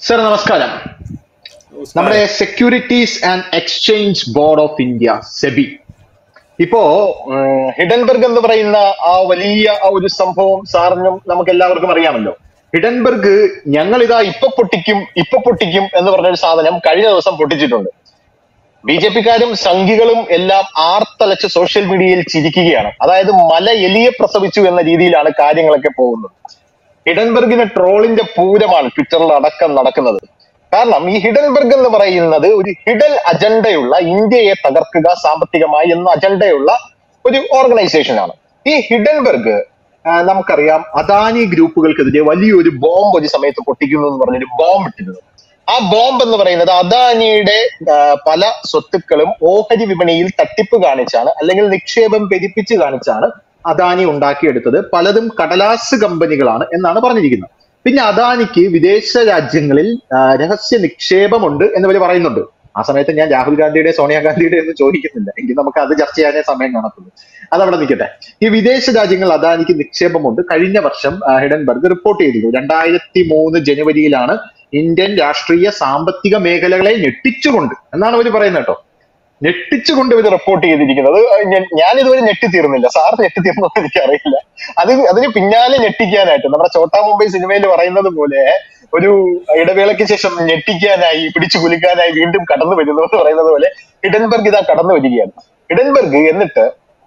Sir നമസ്കാരം നമ്മുടെ securities and exchange board of India SEBI ഇപ്പോ ഉം, ഹിഡൻബർഗ് എന്ന് പറയുന്ന ആ വലിയ ആ ഒരു സംഭവം സാറിനും നമുക്ക് എല്ലാവർക്കും അറിയാമല്ലോ ഹിഡൻബർഗ് ഞങ്ങൾ ഇതാ ഇപ്പൊ പൊട്ടിക്കും ഇപ്പൊ പൊട്ടിക്കും എന്ന് പറഞ്ഞൊരു സാധനം കഴിഞ്ഞ ദിവസം പൊട്ടിച്ചിട്ടുണ്ട് ബി ജെ പിക്കാരും സംഘികളും എല്ലാം ആർത്തലച്ച് സോഷ്യൽ മീഡിയയിൽ ചിരിക്കുകയാണ് അതായത് മല എലിയെ പ്രസവിച്ചു എന്ന രീതിയിലാണ് കാര്യങ്ങളൊക്കെ പോകുന്നത് ഹിഡൻബർഗിന് ട്രോളിന്റെ പൂരമാണ് ട്വിറ്ററിൽ അടക്കം നടക്കുന്നത് കാരണം ഈ ഹിഡൻബർഗ് എന്ന് പറയുന്നത് ഒരു ഹിഡൻ അജണ്ടയുള്ള ഇന്ത്യയെ തകർക്കുക സാമ്പത്തികമായി എന്ന അജണ്ടയുള്ള ഒരു ഓർഗനൈസേഷൻ ആണ് ഈ ഹിഡൻബർഗ് ആ, നമുക്കറിയാം അദാനി ഗ്രൂപ്പുകൾക്കെതിരെ വലിയൊരു ബോംബ് ഒരു സമയത്ത് പൊട്ടിക്കുന്നു എന്ന് പറഞ്ഞൊരു ബോംബ് ഇട്ടിരുന്നു ആ ബോംബ് എന്ന് പറയുന്നത് അദാനിയുടെ ആ, പല സ്വത്തുക്കളും ഓഹരി വിപണിയിൽ തട്ടിപ്പ് കാണിച്ചാണ് അല്ലെങ്കിൽ നിക്ഷേപം പെരുപ്പിച്ച് കാണിച്ചാണ് അദാനി ഉണ്ടാക്കിയെടുത്തത് പലതും കടലാസ് കമ്പനികളാണ് എന്നാണ് പറഞ്ഞിരിക്കുന്നത് പിന്നെ അദാനിക്ക് വിദേശ രാജ്യങ്ങളിൽ ആ, രഹസ്യ നിക്ഷേപമുണ്ട് എന്നിവർ പറയുന്നുണ്ട് ആ സമയത്ത് ഞാൻ രാഹുൽ ഗാന്ധിയുടെ സോണിയാഗാന്ധിയുടെ ഒന്നും ചോദിക്കുന്നില്ല എങ്കിൽ നമുക്ക് അത് ചർച്ച ചെയ്യാനേ സമയം കാണത്തുള്ളൂ അതവിടെ നിൽക്കട്ടെ ഈ വിദേശ രാജ്യങ്ങൾ അദാനിക്ക് നിക്ഷേപമുണ്ട് കഴിഞ്ഞ വർഷം ആ, ഹിഡൻബർഗ് റിപ്പോർട്ട് ചെയ്തിരുന്നു രണ്ടായിരത്തി മൂന്ന് ജനുവരിയിലാണ് ഇന്ത്യൻ രാഷ്ട്രീയ സാമ്പത്തിക മേഖലകളെ ഞെട്ടിച്ചുകൊണ്ട് എന്നാണ് അവർ പറയുന്നത് കേട്ടോ ഞെട്ടിച്ചുകൊണ്ട് ഇവർ റിപ്പോർട്ട് ചെയ്തിരിക്കുന്നത് ഞാൻ- ഞാൻ ഇതുവരെ ഞെട്ടിത്തീർന്നില്ല സാർ ഞെട്ടിത്തീർന്നോ എന്ന് എനിക്കറിയില്ല അത് അതിന് പിന്നാലെ ഞെട്ടിക്കാനായിട്ട് നമ്മുടെ ചോട്ടാ മുംബൈ സിനിമയിൽ പറയുന്നത് പോലെ ഒരു ഇടവേളയ്ക്ക് ശേഷം ഞെട്ടിക്കാനായി പിടിച്ചു കുലുക്കാനായി വീണ്ടും കടന്നു വരുന്നു എന്ന് പറയുന്നത് പോലെ ഹിഡൻബർഗ് ഇതാ കടന്നു വരികയാണ് ഹിഡൻബർഗ് എന്നിട്ട്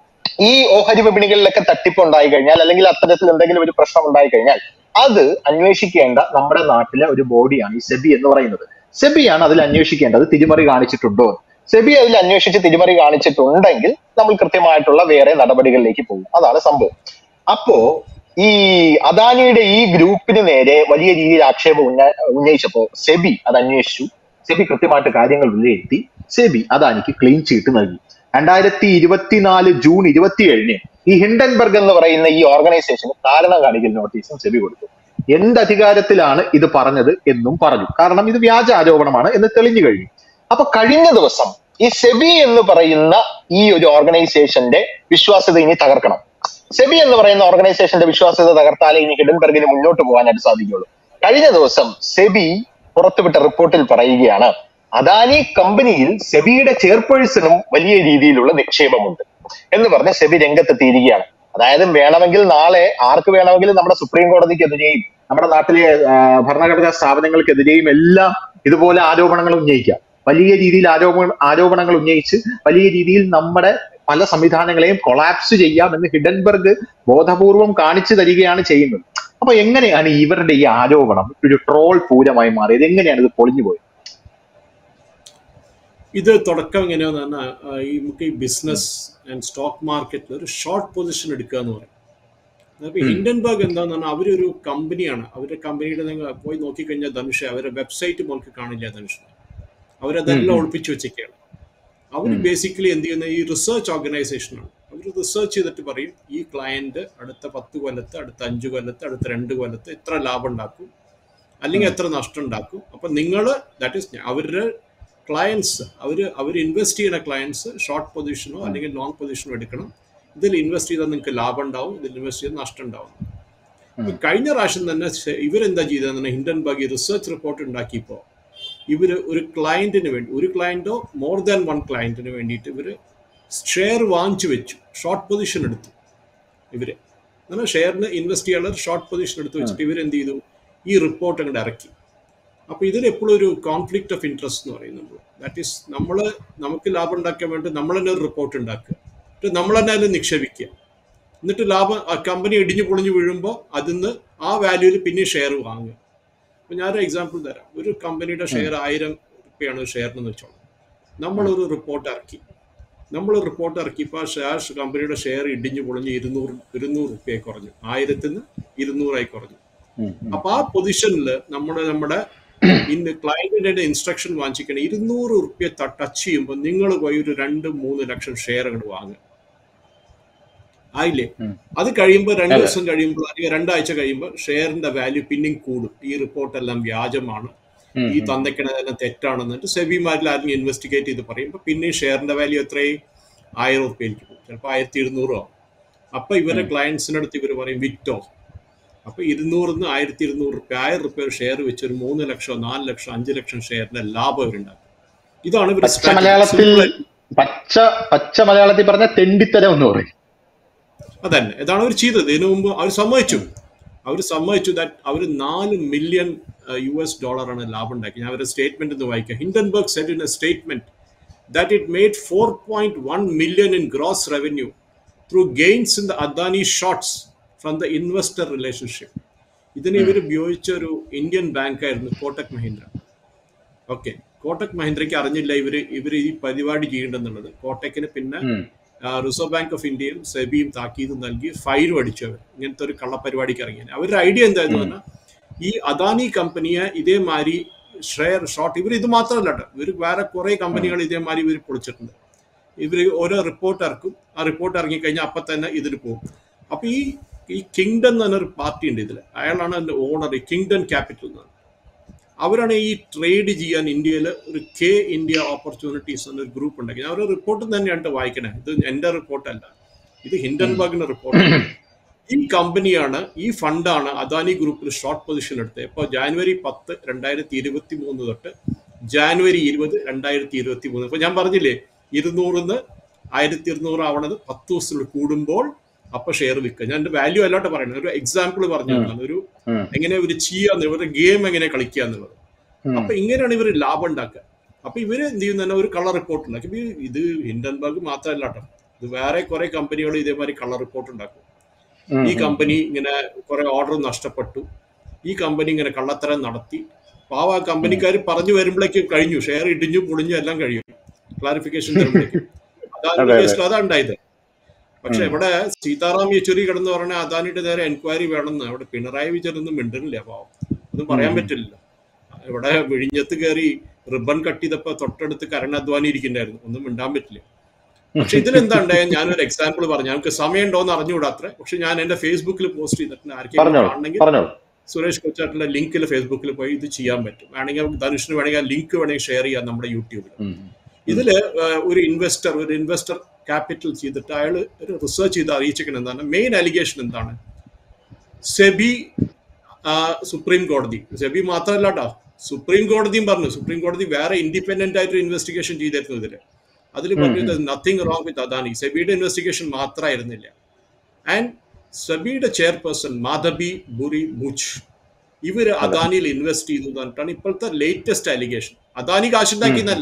ഈ ഓഹരി വിപണികളിലൊക്കെ തട്ടിപ്പ് ഉണ്ടായി കഴിഞ്ഞാൽ അല്ലെങ്കിൽ അത്തരത്തിൽ എന്തെങ്കിലും ഒരു പ്രശ്നം ഉണ്ടായി കഴിഞ്ഞാൽ അത് അന്വേഷിക്കേണ്ട നമ്മുടെ നാട്ടിലെ ഒരു ബോഡിയാണ് ഈ സെബി എന്ന് പറയുന്നത് സെബിയാണ് അതിൽ അന്വേഷിക്കേണ്ടത് തിരിമറി കാണിച്ചിട്ടുണ്ടോ എന്ന്. സെബി അതിൽ അന്വേഷിച്ച് തിരിമറി കാണിച്ചിട്ടുണ്ടെങ്കിൽ നമ്മൾ കൃത്യമായിട്ടുള്ള വേറെ നടപടികളിലേക്ക് പോകും അതാണ് സംഭവം അപ്പോ ഈ അദാനിയുടെ ഈ ഗ്രൂപ്പിന് നേരെ വലിയ രീതിയിൽ ആക്ഷേപം ഉന്ന- ഉന്നയിച്ചപ്പോ സെബി അത് അന്വേഷിച്ചു സെബി കൃത്യമായിട്ട് കാര്യങ്ങൾ വിലയിരുത്തി സെബി അദാനിക്ക് ക്ലീൻ ചീട്ട് നൽകി രണ്ടായിരത്തി ഇരുപത്തിനാല് ജൂൺ ഇരുപത്തിയേഴിന് ഈ ഹിൻഡൻബർഗ് എന്ന് പറയുന്ന ഈ ഓർഗനൈസേഷന് കാരണം കാണിക്കൽ നോട്ടീസും സെബി കൊടുത്തു എന്ത് അധികാരത്തിലാണ് ഇത് പറഞ്ഞത് എന്നും പറഞ്ഞു കാരണം ഇത് വ്യാജ ആരോപണമാണ് എന്ന് തെളിഞ്ഞു കഴിഞ്ഞു അപ്പൊ കഴിഞ്ഞ ദിവസം ഈ സെബി എന്ന് പറയുന്ന ഈ ഒരു ഓർഗനൈസേഷന്റെ വിശ്വാസ്യത ഇനി തകർക്കണം സെബി എന്ന് പറയുന്ന ഓർഗനൈസേഷന്റെ വിശ്വാസ്യത തകർത്താലേ ഇനി ഹിഡൻബർഗിന് മുന്നോട്ട് പോകാനായിട്ട് സാധിക്കുള്ളൂ കഴിഞ്ഞ ദിവസം സെബി പുറത്തുവിട്ട റിപ്പോർട്ടിൽ പറയുകയാണ് അദാനി കമ്പനിയിൽ സെബിയുടെ ചെയർപേഴ്സണും വലിയ രീതിയിലുള്ള നിക്ഷേപമുണ്ട് എന്ന് പറഞ്ഞ് സെബി രംഗത്തെത്തിയിരിക്കുകയാണ് അതായത് വേണമെങ്കിൽ നാളെ ആർക്ക് വേണമെങ്കിലും നമ്മുടെ സുപ്രീം കോടതിക്കെതിരെയും നമ്മുടെ നാട്ടിലെ ആ, ഭരണഘടനാ സ്ഥാപനങ്ങൾക്കെതിരെയും എല്ലാം ഇതുപോലെ ആരോപണങ്ങൾ ഉന്നയിക്കാം വലിയ രീതിയിൽ ആരോപണ ആരോപണങ്ങൾ ഉന്നയിച്ച് വലിയ രീതിയിൽ നമ്മുടെ പല സംവിധാനങ്ങളെയും കൊളാപ്സ് ചെയ്യാം എന്ന് ഹിഡൻബർഗ് ബോധപൂർവം കാണിച്ചു തരികയാണ് ചെയ്യുന്നത് അപ്പൊ എങ്ങനെയാണ് ഇവരുടെ ഈ ആരോപണം ഒരു ട്രോൾ പൂരമായി മാറിയത് എങ്ങനെയാണ് ഇത് പൊളിഞ്ഞു പോയത് ഇത് തുടക്കം എങ്ങനെയാന്ന് പറഞ്ഞാൽ ആ, ഈ നമുക്ക് ഈ ബിസിനസ് ആൻഡ് സ്റ്റോക്ക് മാർക്കറ്റിൽ ഒരു ഷോർട്ട് പൊസിഷൻ എടുക്കുക എന്ന് പറയും അപ്പോൾ ഹിൻഡൻബർഗ് എന്താന്ന് പറഞ്ഞാൽ അവരൊരു കമ്പനിയാണ് അവരുടെ കമ്പനിയുടെ നിങ്ങൾ പോയി നോക്കിക്കഴിഞ്ഞാൽ ധനുഷ് അവരുടെ വെബ്സൈറ്റ് മോൾക്ക് കാണില്ല ധനുഷ് അവരതെല്ലാം ഒളിപ്പിച്ചു വെച്ചേക്കാണ് അവർ ബേസിക്കലി എന്ത് ചെയ്യുന്ന ഈ റിസർച്ച് ഓർഗനൈസേഷനാണ് അവർ റിസർച്ച് ചെയ്തിട്ട് പറയും ഈ ക്ലയന്റ് അടുത്ത പത്ത് കൊല്ലത്ത് അടുത്ത അഞ്ച് കൊല്ലത്ത് അടുത്ത രണ്ട് കൊല്ലത്ത് എത്ര ലാഭം ഉണ്ടാക്കും അല്ലെങ്കിൽ എത്ര നഷ്ടം ഉണ്ടാക്കും അപ്പം നിങ്ങൾ ദാറ്റ് ഈസ് അവരുടെ ക്ലയൻസ് അവർ അവർ ഇൻവെസ്റ്റ് ചെയ്യുന്ന ക്ലയൻസ് ഷോർട്ട് പൊസിഷനോ അല്ലെങ്കിൽ ലോങ് പൊസിഷനോ എടുക്കണം ഇതിൽ ഇൻവെസ്റ്റ് ചെയ്താൽ നിങ്ങൾക്ക് ലാഭം ഉണ്ടാവും ഇതിൽ ഇൻവെസ്റ്റ് ചെയ്താൽ നഷ്ടം ഉണ്ടാവും ഇപ്പൊ കഴിഞ്ഞ പ്രാവശ്യം തന്നെ ശ- ഇവരെന്താ ചെയ്തതെന്ന് ഹിൻഡൻബർഗ് റിസർച്ച് റിപ്പോർട്ട് ഉണ്ടാക്കിയപ്പോൾ ഇവർ ഒരു ക്ലയന്റിന് വേണ്ടി ഒരു ക്ലയന്റോ മോർ ദാൻ വൺ ക്ലയന്റിന് വേണ്ടിയിട്ട് ഇവർ ഷെയർ വാങ്ങിച്ചു വെച്ചു ഷോർട്ട് പൊസിഷൻ എടുത്തു ഇവര് എന്നാൽ ഷെയറിന് ഇൻവെസ്റ്റ് ചെയ്യാനുള്ള ഷോർട്ട് പൊസിഷൻ എടുത്ത് വെച്ചിട്ട് ഇവർ എന്ത് ചെയ്തു ഈ റിപ്പോർട്ട് അങ്ങോട്ട് ഇറക്കി അപ്പോൾ ഇതിൽ എപ്പോഴും ഒരു കോൺഫ്ലിക്റ്റ് ഓഫ് ഇൻട്രസ്റ്റ് എന്ന് പറയുന്നത് ദാറ്റ് ഈസ് നമ്മൾ നമുക്ക് ലാഭം ഉണ്ടാക്കാൻ വേണ്ടി നമ്മൾ തന്നെ ഒരു റിപ്പോർട്ട് ഉണ്ടാക്കുക എന്നിട്ട് നമ്മൾ തന്നെ അതിൽ നിക്ഷേപിക്കുക എന്നിട്ട് ലാഭം ആ കമ്പനി ഇടിഞ്ഞു പൊളിഞ്ഞു വീഴുമ്പോൾ അതിന്ന് ആ വാല്യൂവിൽ പിന്നെ ഷെയർ വാങ്ങുക അപ്പോൾ ഞാനൊരു എക്സാമ്പിൾ തരാം ഒരു കമ്പനിയുടെ ഷെയർ ആയിരം റുപ്യാണ് ഷെയറിന് വെച്ചോളാം നമ്മളൊരു റിപ്പോർട്ട് ഇറക്കി നമ്മൾ റിപ്പോർട്ട് ഇറക്കിയപ്പോൾ ആ കമ്പനിയുടെ ഷെയർ ഇടിഞ്ഞു പൊളിഞ്ഞ് ഇരുന്നൂറ് ഇരുന്നൂറ് റുപ്യയായി കുറഞ്ഞു ആയിരത്തിൽ നിന്ന് ഇരുന്നൂറായി കുറഞ്ഞു അപ്പൊ ആ പൊസിഷനിൽ നമ്മുടെ നമ്മുടെ ഇന്ന് ക്ലയന്റിന്റെ ഇൻസ്ട്രക്ഷൻ വാങ്ങിച്ചിരിക്കണം ഇരുന്നൂറ് റുപ്യ ടച്ച് ചെയ്യുമ്പോൾ നിങ്ങൾ പോയി ഒരു രണ്ട് മൂന്ന് ലക്ഷം ഷെയർ അങ്ങോട്ട് വാങ്ങുക ആയില്ലേ അത് കഴിയുമ്പോൾ രണ്ട് അതെ. ദിവസം കഴിയുമ്പോൾ അല്ലെങ്കിൽ രണ്ടാഴ്ച കഴിയുമ്പോൾ ഷെയറിന്റെ വാല്യൂ പിന്നെയും കൂടും ഈ റിപ്പോർട്ടെല്ലാം വ്യാജമാണ് ഈ തന്നയ്ക്കണതെല്ലാം തെറ്റാണെന്നിട്ട് സെബിമാരിൽ ആരെങ്കിലും ഇൻവെസ്റ്റിഗേറ്റ് ചെയ്ത് പറയുമ്പോൾ പിന്നെയും ഷെയറിന്റെ വാല്യൂ എത്രയും ആയിരം റുപ്യയിലേക്ക് പോകും ചിലപ്പോൾ ആയിരത്തി ഇരുന്നൂറോ അപ്പൊ ഇവരെ ക്ലയൻസിന്റെ അടുത്ത് ഇവർ പറയും വിറ്റോ അപ്പൊ ഇരുന്നൂറിന്ന് ആയിരത്തി ഇരുന്നൂറ് റുപ്യ ആയിരം റുപ്യ ഒരു ഷെയർ വെച്ച് ഒരു മൂന്ന് ലക്ഷം നാല് ലക്ഷം അഞ്ച് ലക്ഷം ഷെയറിന്റെ ലാഭം അവരുണ്ടാക്കും ഇതാണ് ഇവർ പച്ച മലയാളത്തിൽ പച്ച പച്ച മലയാളത്തിൽ പറഞ്ഞ തെണ്ടിത്തരം എന്ന് പറയും അതന്നെ ഇതാണ് അവർ ചെയ്തത് ഇതിനു മുമ്പ് അവർ സമ്മതിച്ചു അവർ സമ്മതിച്ചു ദാറ്റ് അവർ നാല് മില്യൺ യു എസ് ഡോളറാണ് ലാഭം ഉണ്ടാക്കി ഞാൻ അവരുടെ സ്റ്റേറ്റ്മെന്റ് ഒന്ന് വായിക്കാം Hindenburg set in a statement that it made four point one million in gross revenue through gains in the Adani shorts from the investor relationship ഇതിന് ഇവർ ഉപയോഗിച്ച ഒരു ഇന്ത്യൻ ബാങ്കായിരുന്നു കോട്ടക് മഹീന്ദ്ര ഓക്കെ കോട്ടക് മഹീന്ദ്രയ്ക്ക് അറിഞ്ഞില്ല ഇവര് ഇവർ ഈ പരിപാടി ചെയ്യേണ്ടെന്നുള്ളത് കോട്ടക്കിന് പിന്നെ ഉം. ആ, റിസർവ് ബാങ്ക് ഓഫ് ഇന്ത്യയും സെബിയും താക്കീത് നൽകി ഫൈനും അടിച്ചു അവർ ഇങ്ങനത്തെ ഒരു കള്ളപ്പരിപാടിക്ക് ഇറങ്ങിയത് അവരുടെ ഐഡിയ എന്തായിരുന്നു പറഞ്ഞാൽ ഈ അദാനി കമ്പനിയെ ഇതേമാതിരി ഷെയർ ഷോർട്ട് ഇവർ ഇത് മാത്രമല്ല കേട്ടോ ഇവർ വേറെ കുറെ കമ്പനികൾ ഇതേമാതിരി ഇവർ പൊളിച്ചിട്ടുണ്ട് ഇവർ ഓരോ റിപ്പോർട്ട് ഇറക്കും ആ റിപ്പോർട്ട് ഇറങ്ങിക്കഴിഞ്ഞാൽ അപ്പം തന്നെ ഇതിൽ പോകും അപ്പൊ ഈ ഈ കിങ്ഡം എന്ന് പറഞ്ഞൊരു പാർട്ടി ഉണ്ട് ഇതിൽ അയാളാണ് അതിന്റെ ഓണർ കിങ്ഡം ക്യാപിറ്റൽ എന്ന് പറഞ്ഞത്. അവരാണ് ഈ ട്രേഡ് ചെയ്യാൻ ഇന്ത്യയിൽ ഒരു കെ ഇന്ത്യ ഓപ്പർച്യൂണിറ്റീസ് എന്നൊരു ഗ്രൂപ്പ് ഉണ്ടാക്കി ഞാൻ ഒരു റിപ്പോർട്ട് തന്നെയാണ് വായിക്കണേ ഇത് എന്റെ റിപ്പോർട്ടല്ല ഇത് ഹിൻഡൻബർഗിന്റെ റിപ്പോർട്ട് ഈ കമ്പനിയാണ് ഈ ഫണ്ടാണ് അദാനി ഗ്രൂപ്പിൽ ഷോർട്ട് പൊസിഷൻ എടുത്തത് ഇപ്പോൾ ജാനുവരി പത്ത് രണ്ടായിരത്തി ഇരുപത്തി മൂന്ന് തൊട്ട് ജാനുവരി ഇരുപത് രണ്ടായിരത്തി ഇരുപത്തി മൂന്ന് ഇപ്പൊ ഞാൻ പറഞ്ഞില്ലേ ഇരുന്നൂറിന്ന് ആയിരത്തി ഇരുന്നൂറ് ആവണത് പത്ത് ദിവസത്തിൽ കൂടുമ്പോൾ അപ്പൊ ഷെയർ വിൽക്കുക ഞാൻ എന്റെ വാല്യൂ അല്ലാട്ട് പറയുന്നത് ഒരു എക്സാമ്പിൾ പറഞ്ഞു തന്നതാണ്. ഒരു ഉം. എങ്ങനെ ഇവർ ചെയ്യാന്ന് ഇവരുടെ ഗെയിം എങ്ങനെ കളിക്കുക എന്നുള്ളത് ഉം. അപ്പൊ ഇങ്ങനെയാണ് ഇവർ ലാഭം ഉണ്ടാക്കുക അപ്പൊ ഇവര് എന്ത് ചെയ്യുന്ന തന്നെ ഒരു കളർ റിപ്പോർട്ട് ഉണ്ടാക്കും ഇപ്പൊ ഇത് ഹിൻഡൻബർഗ് മാത്രമല്ല കേട്ടോ ഇത് വേറെ കുറെ കമ്പനികൾ ഇതേമാതിരി കളർ റിപ്പോർട്ട് ഉണ്ടാക്കും ഉം. ഈ കമ്പനി ഇങ്ങനെ കുറെ ഓർഡർ നഷ്ടപ്പെട്ടു ഈ കമ്പനി ഇങ്ങനെ കള്ളത്തരം നടത്തി പാവ ആ കമ്പനിക്കാർ പറഞ്ഞു വരുമ്പോഴേക്കും കഴിഞ്ഞു ഷെയർ ഇടിഞ്ഞു പൊളിഞ്ഞു എല്ലാം കഴിയും ക്ലാരിഫിക്കേഷൻ തരുമ്പോഴേക്കും അതാണ് അതെ, അതെ. കേസിൽ അതാ ഉണ്ടായത് പക്ഷെ ഇവിടെ സീതാറാം യെച്ചൂരി കിടന്ന് പറഞ്ഞ അദാനിയുടെ നേരെ എൻക്വയറി വേണമെന്ന് അവിടെ പിണറായി വിജയൻ ഒന്നും മിണ്ടുന്നില്ല പാവം ഒന്നും പറയാൻ പറ്റില്ല ഇവിടെ വിഴിഞ്ഞത്ത് കയറി റിബൺ കട്ട് ചെയ്തപ്പോ തൊട്ടടുത്ത് കരൺ അദ്വാനി ഇരിക്കണ്ടായിരുന്നു ഒന്നും മിണ്ടാൻ പറ്റില്ല പക്ഷെ ഇതിലെന്താ ഉണ്ടായ ഞാനൊരു എക്സാമ്പിൾ പറഞ്ഞു ഞങ്ങൾക്ക് സമയം ഉണ്ടോന്ന് അറിഞ്ഞുകൂടാത്ര പക്ഷെ ഞാൻ എന്റെ ഫേസ്ബുക്കിൽ പോസ്റ്റ് ചെയ്തിട്ടുണ്ട് ആർക്കെങ്കിലും പറഞ്ഞോളൂ കാണണമെങ്കിൽ പറഞ്ഞോളൂ സുരേഷ് കൊച്ചാട്ടിലെ ലിങ്കിൽ ഫേസ്ബുക്കിൽ പോയി ഇത് ചെയ്യാൻ പറ്റും വേണമെങ്കിൽ ധനുഷിന് വേണമെങ്കിൽ ആ ലിങ്ക് വേണമെങ്കിൽ ഷെയർ ചെയ്യാം നമ്മുടെ യൂട്യൂബിൽ ഉം. ഇതില് ഏഹ്, ഒരു ഇൻവെസ്റ്റർ ഒരു ഇൻവെസ്റ്റർ ക്യാപിറ്റൽ ചെയ്തിട്ട് അയാൾ ഒരു റിസർച്ച് ചെയ്ത് അറിയിച്ചിരിക്കുന്നത് എന്താണ് മെയിൻ അലിഗേഷൻ എന്താണ് സെബി ആ, സുപ്രീം കോടതി സെബി മാത്രമല്ല കേട്ടോ സുപ്രീം കോടതിയും പറഞ്ഞു സുപ്രീം കോടതി വേറെ ഇൻഡിപെൻഡന്റ് ആയിട്ട് ഇൻവെസ്റ്റിഗേഷൻ ചെയ്തിരുന്നു ഇതില് അതിൽ പറഞ്ഞത് നത്തിങ് റോങ് വിത്ത് അദാനി സെബിയുടെ ഇൻവെസ്റ്റിഗേഷൻ മാത്രമായിരുന്നില്ല ആൻഡ് സെബിയുടെ ചെയർപേഴ്സൺ മാധബി ബുറി ബുച്ച് ഇവര് അദാനിയിൽ ഇൻവെസ്റ്റ് ചെയ്തു എന്ന് പറഞ്ഞിട്ടാണ് ഇപ്പോഴത്തെ ലേറ്റസ്റ്റ് അലിഗേഷൻ അദാനി കാശുണ്ടാക്കിയെന്നല്ല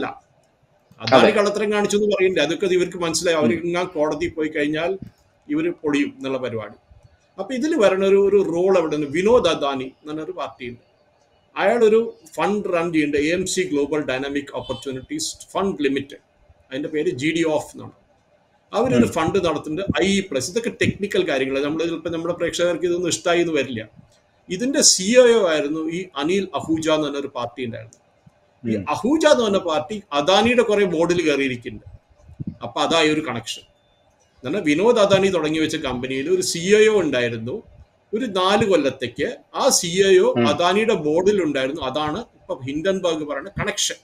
അദാനി കള്ളത്തരം കാണിച്ചു എന്ന് പറയുന്നില്ല അതൊക്കെ ഇവർക്ക് മനസ്സിലായി അവർ ഇങ്ങനെ കോടതി പോയി കഴിഞ്ഞാൽ ഇവര് പൊളിയും എന്നുള്ള പരിപാടി അപ്പൊ ഇതിൽ വരണ ഒരു ഒരു റോൾ എവിടെ നിന്ന് വിനോദ് അദാനി എന്നൊരു പാർട്ടിയുണ്ട് അയാളൊരു ഫണ്ട് റൺ ചെയ്യുന്നുണ്ട് A M C global dynamic opportunities fund limited അതിന്റെ പേര് ജി ഡി ഓഫ് എന്നാണ് അവരൊരു ഫണ്ട് നടത്തുന്നുണ്ട് ഐ പ്ലസ് ഇതൊക്കെ ടെക്നിക്കൽ കാര്യങ്ങൾ നമ്മൾ ചിലപ്പോൾ നമ്മുടെ പ്രേക്ഷകർക്ക് ഇതൊന്നും ഇഷ്ടമായി എന്ന് വരില്ല ഇതിന്റെ സിഒ ആയിരുന്നു ഈ അനിൽ അഹൂജ എന്ന് പറഞ്ഞ ഒരു പാർട്ടി ഉണ്ടായിരുന്നു ഈ ഉം. അഹൂജ എന്ന് പറഞ്ഞ പാർട്ടി അദാനിയുടെ കുറെ ബോർഡിൽ കയറിയിരിക്കുന്നുണ്ട് അപ്പൊ അതായി ഒരു കണക്ഷൻ എന്നാൽ വിനോദ് അദാനി തുടങ്ങി വെച്ച കമ്പനിയിൽ ഒരു സിഒ ഉണ്ടായിരുന്നു ഒരു നാല് കൊല്ലത്തേക്ക് ആ സിഒ ഉം. അദാനിയുടെ ബോർഡിൽ ഉണ്ടായിരുന്നു അതാണ് ഇപ്പൊ ഹിൻഡൻബർഗ് പറയുന്ന കണക്ഷൻ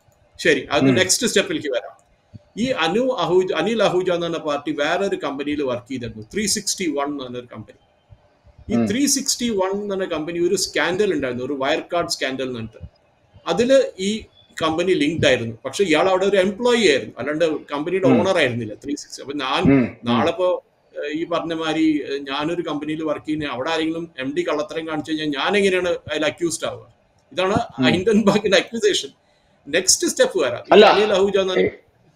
ശരി അത് ഉം. നെക്സ്റ്റ് സ്റ്റെപ്പിലേക്ക് വരാം ഈ അനു അഹൂജ അനിൽ അഹൂജ എന്ന് പറഞ്ഞ പാർട്ടി വേറൊരു കമ്പനിയിൽ വർക്ക് ചെയ്തിരുന്നു ത്രീ സിക്സ്റ്റി വൺ എന്ന് പറഞ്ഞൊരു കമ്പനി ഈ ഉം. ത്രീ സിക്സ്റ്റി വൺ എന്ന് പറഞ്ഞ കമ്പനി ഒരു സ്കാൻഡൽ ഉണ്ടായിരുന്നു ഒരു വയർ കാർഡ് സ്കാൻഡൽ എന്ന് പറഞ്ഞിട്ട് അതില് ഈ കമ്പനി ലിങ്ക്ഡ് ആയിരുന്നു പക്ഷെ ഇയാൾ അവിടെ ഒരു എംപ്ലോയി ആയിരുന്നു അല്ലാണ്ട് കമ്പനിയുടെ ഉം. ഓണർ ആയിരുന്നില്ല ത്രീ സിക്സ്റ്റി അപ്പൊ ഞാൻ ഉം. നാളെ ഇപ്പോ ഏഹ്, ഈ പറഞ്ഞ മാതിരി ഏഹ്, ഞാനൊരു കമ്പനിയിൽ വർക്ക് ചെയ്യുന്ന അവിടെ ആരെങ്കിലും എം ഡി കള്ളത്തരം കാണിച്ചു കഴിഞ്ഞാൽ ഞാൻ എങ്ങനെയാണ് അതിൽ അക്യൂസ്ഡ് ആവുക ഇതാണ് ഉം. ഹിൻഡൻബർഗിന്റെ അക്യൂസേഷൻ നെക്സ്റ്റ് സ്റ്റെപ്പ് വരാം ഈ അല്ല. അനിൽ അഹൂജ എന്ന് പറഞ്ഞ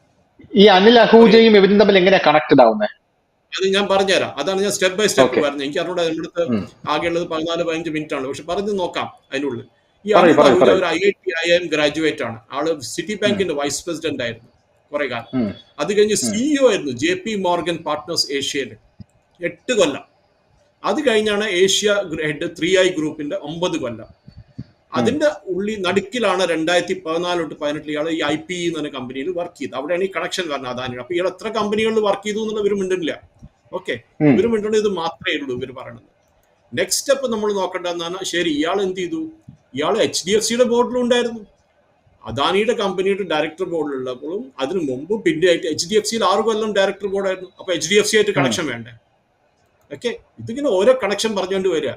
ഈ അനിൽ അഹൂജയും ഇവരും തമ്മിൽ എങ്ങനെയാ കണക്റ്റഡ് ആവുന്നത് അത് ഞാൻ പറഞ്ഞുതരാം അതാണ് ഞാൻ സ്റ്റെപ്പ് ബൈ സ്റ്റെപ്പ് Okay. വരുന്നത് എനിക്ക് അറിഞ്ഞൂടാ നമ്മുടെ അടുത്ത് ഉം. ആകെയുള്ളത് പതിനാല് പതിനഞ്ച് മിനിറ്റ് ആണ് പക്ഷെ പറഞ്ഞു നോക്കാം അതിനുള്ളിൽ ഈ പറയൂ, അനിൽ പറയൂ, അഹൂജ പറയൂ. ഒരു I I T I M graduate ആണ് ആള് സിറ്റി ബാങ്കിന്റെ വൈസ് പ്രസിഡന്റ് ആയിരുന്നു കുറെ കാലം ഉം. അത് കഴിഞ്ഞ് സിഇഒ ആയിരുന്നു ജെ പി മോർഗൻ പാർട്ട്നേഴ്സ് ഏഷ്യയിൽ എട്ട് കൊല്ലം അത് കഴിഞ്ഞാണ് ഏഷ്യ ഹെഡ് ത്രീ ഐ ഗ്രൂപ്പിന്റെ ഒമ്പത് കൊല്ലം അതിന്റെ ഉള്ളിൽ നടുക്കിലാണ് രണ്ടായിരത്തി പതിനാല് തൊട്ട് പതിനെട്ടിൽ ഇയാൾ ഈ ഐ പി എന്ന് പറഞ്ഞ കമ്പനിയിൽ വർക്ക് ചെയ്തത് അവിടെയാണ് ഈ കണക്ഷൻ വരുന്നത് അതാണ് അപ്പൊ ഇയാൾ എത്ര കമ്പനികളിൽ വർക്ക് ചെയ്തു എന്നുള്ള ഇവർ മിണ്ടുന്നില്ല ഓക്കെ ഉം. ഇവർ മിണ്ടുന്നത് ഇത് മാത്രമേ ഉള്ളൂ ഇവർ പറയണത് നെക്സ്റ്റ് സ്റ്റെപ്പ് നമ്മൾ നോക്കേണ്ടതെന്നാണ് ശരി ഇയാൾ എന്ത് ചെയ്തു ഇയാൾ എച്ച് ഡി എഫ് സിയുടെ ബോർഡിലും ഉണ്ടായിരുന്നു അദാനിയുടെ കമ്പനിയുടെ ഡയറക്ടർ ബോർഡിലുള്ളപ്പോഴും അതിന് മുമ്പ് പിന്നെ ആയിട്ട് എച്ച് ഡി എഫ് സിയിൽ ആറ് കൊല്ലം ഡയറക്ടർ ബോർഡായിരുന്നു അപ്പൊ എച്ച് ഡി എഫ് സി ആയിട്ട് കണക്ഷൻ വേണ്ടേ ഓക്കെ ഇതിങ്ങനെ ഓരോ കണക്ഷൻ പറഞ്ഞുകൊണ്ട് വരിക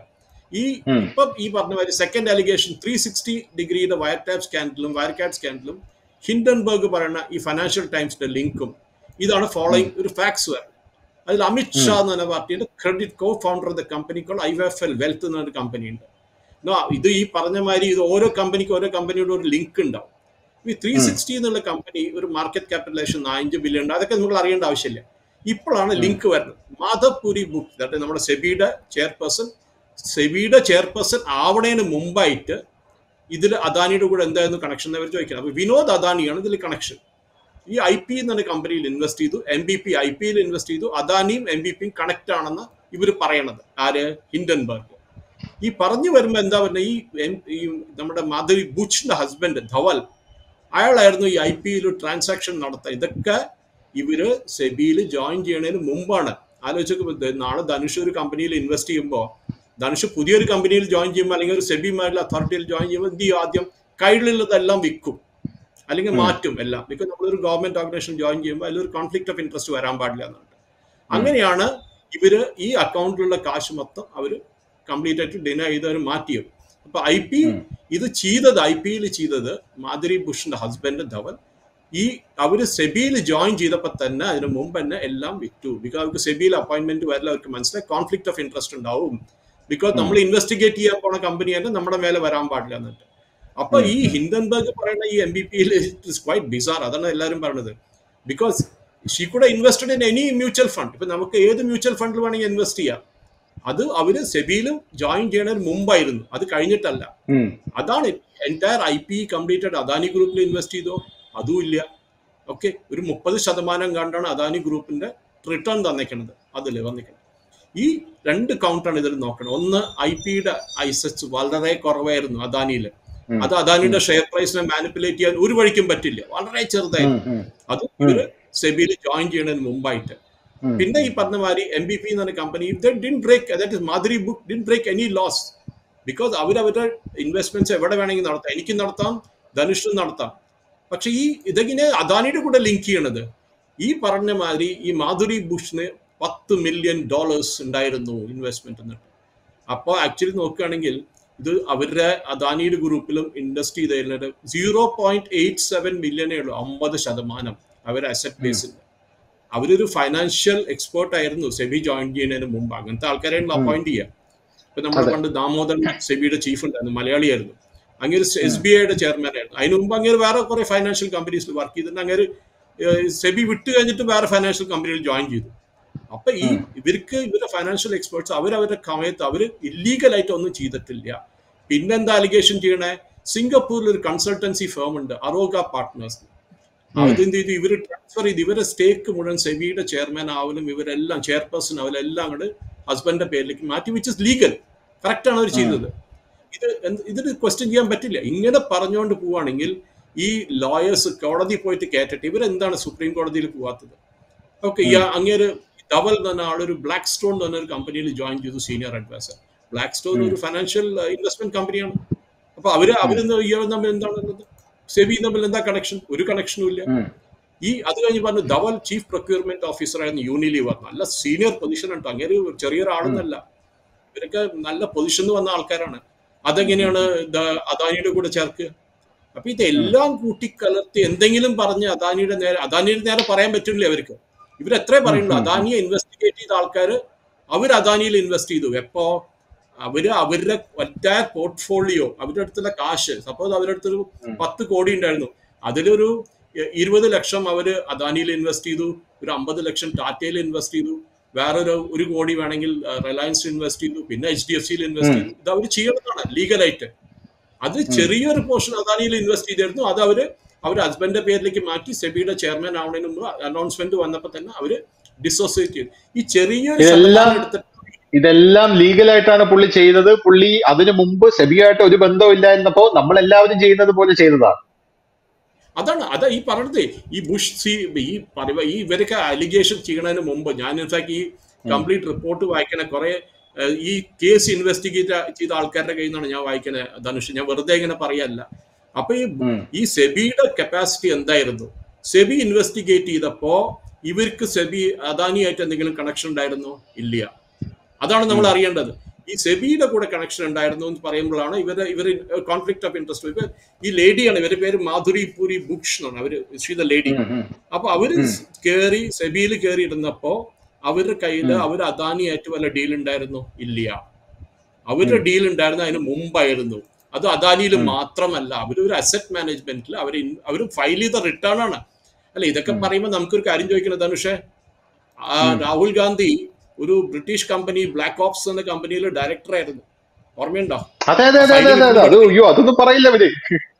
ഈ ഉം. ഇപ്പം ഈ പറഞ്ഞ മാതിരി സെക്കൻഡ് അലിഗേഷൻ ത്രീ സിക്സ്റ്റി ഡിഗ്രിയുടെ വയർ ടാപ്പ് സ്കാൻഡലും വയർ കാറ്റ് സ്കാൻഡലും ഹിൻഡൻബർഗ് പറയുന്ന ഈ ഫൈനാൻഷ്യൽ ടൈംസിന്റെ ലിങ്കും ഇതാണ് ഫോളോയിങ് ഒരു ഫാക്സ് വരുന്നത് അതിൽ അമിത് ഷാ എന്ന് പറഞ്ഞ പാർട്ടിയുടെ credit co founder of the company call I F L wealth എന്ന ഒരു കമ്പനി ഉണ്ട് നോ, ഇത് ഈ പറഞ്ഞ മാതിരി ഇത് ഓരോ കമ്പനിക്കും ഓരോ കമ്പനിയുടെ ഒരു ലിങ്ക് ഉണ്ടാവും ഈ ത്രീ സിക്സ്റ്റി എന്നുള്ള കമ്പനി ഒരു മാർക്കറ്റ് ക്യാപിറ്റലൈസേഷൻ അഞ്ച് ബില്യൺ ഉണ്ട് അതൊക്കെ നമ്മൾ അറിയേണ്ട ആവശ്യമില്ല ഇപ്പോഴാണ് ലിങ്ക് വരുന്നത് മാധവ്പുരി ബുക്ക് ദാറ്റ് നമ്മുടെ സെബിയുടെ ചെയർപേഴ്സൺ സെബിയുടെ ചെയർപേഴ്സൺ ആവണേന് മുമ്പായിട്ട് ഇതിൽ അദാനിയുടെ കൂടെ എന്തായിരുന്നു കണക്ഷൻ അവർ ചോദിക്കുന്നത് അപ്പൊ വിനോദ് അദാനിയാണ് ഇതിൽ കണക്ഷൻ ഈ ഐ പി എന്ന കമ്പനിയിൽ ഇൻവെസ്റ്റ് ചെയ്തു എം ബി പി ഐ പിയിൽ ഇൻവെസ്റ്റ് ചെയ്തു അദാനിയും എം ബി പിയും കണക്ട് ആണെന്ന് ഇവർ പറയണത് ആര് ഹിൻഡൻബർഗ് ഈ പറഞ്ഞു വരുമ്പോൾ എന്താ പറയുക ഈ എം- ഈ നമ്മുടെ മാധവി ബുച്ചിന്റെ ഹസ്ബൻഡ് ധവൽ അയാളായിരുന്നു ഈ ഐ പിയിൽ ട്രാൻസാക്ഷൻ നടത്തുക ഇതൊക്കെ ഇവര് സെബിയിൽ ജോയിൻ ചെയ്യുന്നതിന് മുമ്പാണ് ആലോചിച്ചൊക്കെ നാളെ ധനുഷ് ഒരു കമ്പനിയിൽ ഇൻവെസ്റ്റ് ചെയ്യുമ്പോൾ ധനുഷ് പുതിയൊരു കമ്പനിയിൽ ജോയിൻ ചെയ്യുമ്പോൾ അല്ലെങ്കിൽ ഒരു സെബിമാരുടെ അതോറിറ്റിയിൽ ജോയിൻ ചെയ്യുമ്പോൾ എന്ത് ചെയ്യും ആദ്യം കയ്യിലുള്ളതെല്ലാം വിൽക്കും അല്ലെങ്കിൽ മാറ്റും എല്ലാം ബിക്കോസ് നമ്മളൊരു ഗവൺമെന്റ് ഓർഗനൈസേഷൻ ജോയിൻ ചെയ്യുമ്പോൾ അതിലൊരു കോൺഫ്ലിക്ട് ഓഫ് ഇൻട്രസ്റ്റ് വരാൻ പാടില്ല എന്നുണ്ട് അങ്ങനെയാണ് ഇവര് ഈ അക്കൗണ്ടിലുള്ള കാശ് മൊത്തം അവർ കംപ്ലീറ്റ് ആയിട്ട് ഡിനൈ ചെയ്ത് അവർ മാറ്റിയത് അപ്പൊ ഐ പി ഇത് ചെയ്തത് ഐ പിയിൽ ചെയ്തത് മാധുരി ബുഷിന്റെ ഹസ്ബൻഡ് ധവൻ ഈ അവര് സെബിയിൽ ജോയിൻ ചെയ്തപ്പോൾ തന്നെ അതിന് മുമ്പ് തന്നെ എല്ലാം വിറ്റു ബിക്കോസ് അവർക്ക് സെബിയിൽ അപ്പോയിന്റ്മെന്റ് വരില്ല അവർക്ക് മനസ്സിലായി കോൺഫ്ലിക്ട് ഓഫ് ഇൻട്രസ്റ്റ് ഉണ്ടാവും ബിക്കോസ് നമ്മൾ ഇൻവെസ്റ്റിഗേറ്റ് ചെയ്യാൻ പോണ കമ്പനി തന്നെ നമ്മുടെ മേലെ വരാൻ പാടില്ല എന്നിട്ട് അപ്പൊ ഈ ഹിൻഡൻബർഗ് പറയുന്ന ഈ എം ബി പിയിൽ ഇറ്റ്സ് ക്വൈറ്റ് ബിസാർ അതാണ് എല്ലാവരും പറയുന്നത് ബിക്കോസ് ഷീ കൂടെ invested in any mutual fund ഇപ്പൊ നമുക്ക് ഏത് മ്യൂച്വൽ ഫണ്ടിൽ വേണമെങ്കിൽ ഇൻവെസ്റ്റ് ചെയ്യാം അത് അവര് സെബിയിലും ജോയിൻ ചെയ്യണതിന് മുമ്പായിരുന്നു അത് കഴിഞ്ഞിട്ടല്ല ഉം. അതാണ് entire I P completed Adani ഗ്രൂപ്പിൽ ഇൻവെസ്റ്റ് ചെയ്തോ അതും ഇല്ല ഓക്കെ ഒരു മുപ്പത് ശതമാനം കണ്ടാണ് അദാനി ഗ്രൂപ്പിന്റെ റിട്ടേൺ തന്നേക്കുന്നത് അതിൽ വന്നിരിക്കുന്നത് ഈ രണ്ട് കൗണ്ടാണ് ഇതിൽ നോക്കണം ഒന്ന് ഐ പിയുടെ ഐസറ്റ്സ് വളരെ കുറവായിരുന്നു അദാനിയിൽ ഉം. അത് അദാനിയുടെ ഷെയർ പ്രൈസിനെ മാനിപ്പുലേറ്റ് ചെയ്യാൻ ഒരു വഴിക്കും പറ്റില്ല വളരെ ചെറുതായിരുന്നു ഉം, ഉം, അത് ഇവര് സെബിയിൽ ജോയിൻ ചെയ്യുന്നതിന് മുമ്പായിട്ട് ഉം. പിന്നെ ഈ പറഞ്ഞ മാതിരി എം ബി പി എന്ന് പറഞ്ഞ company didn't break that is Madhuri Buch didn't break any loss because അവർ അവരുടെ ഇൻവെസ്റ്റ്മെന്റ്സ് എവിടെ വേണമെങ്കിൽ നടത്താം എനിക്ക് നടത്താം ധനുഷിനും നടത്താം പക്ഷെ ഈ ഇതെങ്ങനെ അദാനിയുടെ കൂടെ ലിങ്ക് ചെയ്യണത് ഈ പറഞ്ഞ മാതിരി ഈ മാധുരി ബുഷിന് പത്ത് മില്യൺ ഡോളേഴ്സ് ഉണ്ടായിരുന്നു ഇൻവെസ്റ്റ്മെന്റ് എന്നിട്ട് അപ്പോൾ ആക്ച്വലി നോക്കുകയാണെങ്കിൽ ഇത് അവരുടെ അദാനിയുടെ ഗ്രൂപ്പിലും ഇൻഡസ്ട്രി ചെയ്തതിൽ സീറോ പോയിന്റ് എയ്റ്റ് സെവൻ മില്യനേ ഉള്ളൂ അമ്പത് ശതമാനം അവരുടെ അസറ്റ് ബേസിൽ അവരൊരു ഫൈനാൻഷ്യൽ എക്സ്പേർട്ട് ആയിരുന്നു സെബി ജോയിൻ ചെയ്യുന്നതിന് മുമ്പ് അങ്ങനത്തെ ആൾക്കാരെ അപ്പോയിന്റ് ചെയ്യാം ഇപ്പൊ നമ്മൾ അതെ. പണ്ട് ദാമോദരൻ സെബിയുടെ ചീഫ് ഉണ്ടായിരുന്നു മലയാളിയായിരുന്നു അങ്ങനെ എസ് ബി ഐയുടെ ചെയർമാൻ ആയിരുന്നു അതിന് മുമ്പ് അങ്ങനെ വേറെ കുറെ ഫൈനാൻഷ്യൽ കമ്പനീസിൽ വർക്ക് ചെയ്തിട്ട് അങ്ങനെ സെബി വിട്ട് കഴിഞ്ഞിട്ട് വേറെ ഫൈനാൻഷ്യൽ കമ്പനിയിൽ ജോയിൻ ചെയ്തു അപ്പൊ ഈ ഇവർക്ക് ഇവരുടെ ഫൈനാൻഷ്യൽ എക്സ്പേർട്സ് അവരവരുടെ സമയത്ത് അവർ ഇല്ലീഗലായിട്ട് ഒന്നും ചെയ്തിട്ടില്ല പിന്നെന്താ അലിഗേഷൻ ചെയ്യണേ സിംഗപ്പൂരിൽ ഒരു കൺസൾട്ടൻസി ഫേം ഉണ്ട് അറോഗ പാർട്ട്നേഴ്സ് അതെന്ത് ചെയ്തു ഇവർ ട്രാൻസ്ഫർ ചെയ്ത് ഇവരുടെ സ്റ്റേക്ക് മുഴുവൻ സെബിയുടെ ചെയർമാൻ ആവലും ഇവരെല്ലാം ചെയർപേഴ്സൺ ആവലും എല്ലാം കൂടെ ഹസ്ബൻഡിന്റെ പേരിലേക്ക് മാറ്റി വിച്ച് ഇസ് ലീഗൽ കറക്റ്റ് ആണ് അവർ ചെയ്തത് ഇത് എന്ത് ഇതിന് ക്വസ്റ്റ്യൻ ചെയ്യാൻ പറ്റില്ല ഇങ്ങനെ പറഞ്ഞുകൊണ്ട് പോവുകയാണെങ്കിൽ ഈ ലോയേഴ്സ് കോടതി പോയിട്ട് കേട്ടിട്ട് ഇവരെന്താണ് സുപ്രീം കോടതിയിൽ പോവാത്തത് ഓക്കെ ഈ അങ്ങേര് ധവൽ എന്ന് പറഞ്ഞ ആളൊരു ബ്ലാക്ക് സ്റ്റോൺ എന്ന് പറഞ്ഞ ഒരു കമ്പനിയിൽ ജോയിൻ ചെയ്തു സീനിയർ അഡ്വൈസർ ബ്ലാക്ക് സ്റ്റോൺ ഒരു ഫൈനാൻഷ്യൽ ഇൻവെസ്റ്റ്മെന്റ് കമ്പനിയാണ് അപ്പൊ അവര് അവര് ഇയാൾ തമ്മിൽ എന്താണ് സെബി തമ്മിൽ എന്താ കണക്ഷൻ ഒരു കണക്ഷനും ഇല്ല ഉം. ഈ അത് കഴിഞ്ഞ് പറഞ്ഞു ധവൽ ചീഫ് പ്രൊക്യൂർമെന്റ് ഓഫീസർ ആയിരുന്നു യൂണിലീവർ നല്ല സീനിയർ പൊസിഷൻ ഉണ്ട് അങ്ങനെ ഒരു ചെറിയൊരാളെന്നല്ല ഇവരൊക്കെ നല്ല പൊസിഷനിൽ വന്ന ആൾക്കാരാണ് അതെങ്ങനെയാണ് ദ- അദാനിയുടെ കൂടെ ചേർക്കുക അപ്പൊ ഇതെല്ലാം കൂട്ടിക്കലർത്തി എന്തെങ്കിലും പറഞ്ഞ് അദാനിയുടെ നേരെ അദാനിയുടെ നേരെ പറയാൻ പറ്റില്ല അവർക്ക് ഇവരെത്രേ പറയുള്ളൂ അദാനിയെ ഇൻവെസ്റ്റിഗേറ്റ് ചെയ്ത ആൾക്കാർ അവർ അദാനിയിൽ ഇൻവെസ്റ്റ് ചെയ്തു എപ്പോ അവര് അവരുടെ ഒറ്റ പോർട്ട്ഫോളിയോ അവരുടെ അടുത്തുള്ള കാശ് സപ്പോസ് അവരുടെ അടുത്തൊരു പത്ത് കോടി ഉണ്ടായിരുന്നു അതിലൊരു ഇ- ഇരുപത് ലക്ഷം അവര് അദാനിയിൽ ഇൻവെസ്റ്റ് ചെയ്തു ഒരു അമ്പത് ലക്ഷം ടാറ്റയിൽ ഇൻവെസ്റ്റ് ചെയ്തു വേറൊരു ഒരു കോടി വേണമെങ്കിൽ റിലയൻസ് ഇൻവെസ്റ്റ് ചെയ്തു പിന്നെ എച്ച് ഡി എഫ് സിയിൽ ഇൻവെസ്റ്റ് ചെയ്തു ഇത് അവർ ചെയ്യണതാണ് ലീഗലായിട്ട് അത് ചെറിയൊരു പോർഷൻ അദാനിയിൽ ഇൻവെസ്റ്റ് ചെയ്തിരുന്നു അത് അവര് അവര് ഹസ്ബൻഡിന്റെ പേരിലേക്ക് മാറ്റി സെബിയുടെ ചെയർമാൻ ആവുന്നതിന് മുമ്പ് അനൗൺസ്മെന്റ് വന്നപ്പോൾ തന്നെ അവര് ഡിസോസിയേറ്റ് ചെയ്തു ഈ ചെറിയൊരു ഇതെല്ലാം- ശതമാനം എടുത്തിട്ട് ഇതെല്ലാം ലീഗലായിട്ടാണ് പുള്ളി ചെയ്തത് പുള്ളി അതിനു മുമ്പ് സെബിയായിട്ട് ഒരു ബന്ധവും ഇല്ലായിരുന്നപ്പോ നമ്മൾ എല്ലാവരും ചെയ്യുന്നത് പോലെ ചെയ്തതാണ് അതാണ് അതാ ഈ പറഞ്ഞത് ഈ ബുഷ് സി ഈ പറയുക ഈ ഇവരൊക്കെ അലിഗേഷൻ ചെയ്യണതിന് മുമ്പ് ഞാൻ ഇൻഫാക്ട് ഈ കംപ്ലീറ്റ് റിപ്പോർട്ട് വായിക്കണ കുറെ ഏഹ്, ഈ കേസ് ഇൻവെസ്റ്റിഗേറ്റ് ചെയ്ത ആൾക്കാരുടെ കയ്യിൽ നിന്നാണ് ഞാൻ വായിക്കണേ ധനുഷ് ഞാൻ വെറുതെ ഇങ്ങനെ പറയല്ല അപ്പൊ ഈ ഉം. ഈ സെബിയുടെ കപ്പാസിറ്റി എന്തായിരുന്നു സെബി ഇൻവെസ്റ്റിഗേറ്റ് ചെയ്തപ്പോ ഇവർക്ക് സെബി അദാനിയായിട്ട് എന്തെങ്കിലും കണക്ഷൻ ഉണ്ടായിരുന്നോ ഇല്ല അതാണ് നമ്മൾ അറിയേണ്ടത് ഈ സെബിയുടെ കൂടെ കണക്ഷൻ ഉണ്ടായിരുന്നു എന്ന് പറയുമ്പോഴാണ് ഇവര് ഇവര് കോൺഫ്ലിക്ട് ഓഫ് ഇൻട്രസ്റ്റ് ഇവർ ഈ ലേഡിയാണ് ഇവരുടെ പേര് മാധുരി പൂരി ബുക്സ് എന്നാണ് അവര് ഷീ ദ ലേഡി ഉം, ഉം. അപ്പൊ അവര് ഉം. കേറി സെബിയിൽ കയറി ഇരുന്നപ്പോ അവരുടെ കയ്യിൽ ഉം. അവർ അദാനിയായിട്ട് വല്ല ഡീൽ ഉണ്ടായിരുന്നു ഇല്ല അവരുടെ ഡീൽ ഉണ്ടായിരുന്ന അതിന് മുമ്പായിരുന്നു അത് അദാനിയിൽ ഉം. മാത്രമല്ല അവരൊരു അസറ്റ് മാനേജ്മെന്റിൽ അവർ അവർ ഫയൽ ചെയ്ത റിട്ടേൺ ആണ് അല്ല ഇതൊക്കെ ഉം. പറയുമ്പോൾ നമുക്കൊരു കാര്യം ചോദിക്കണം ധനുഷേ ആ ഉം. രാഹുൽ ഗാന്ധി ഒരു ബ്രിട്ടീഷ് കമ്പനി ബ്ലാക്ക് ഓപ്സ് എന്ന കമ്പനിയിൽ ഡയറക്ടർ ആയിരുന്നു ഓർമ്മയുണ്ടോ അതെ അതെ അതെ അതെ അതെ അതെ അത് അയ്യോ അതൊന്നും പറയില്ല അവര്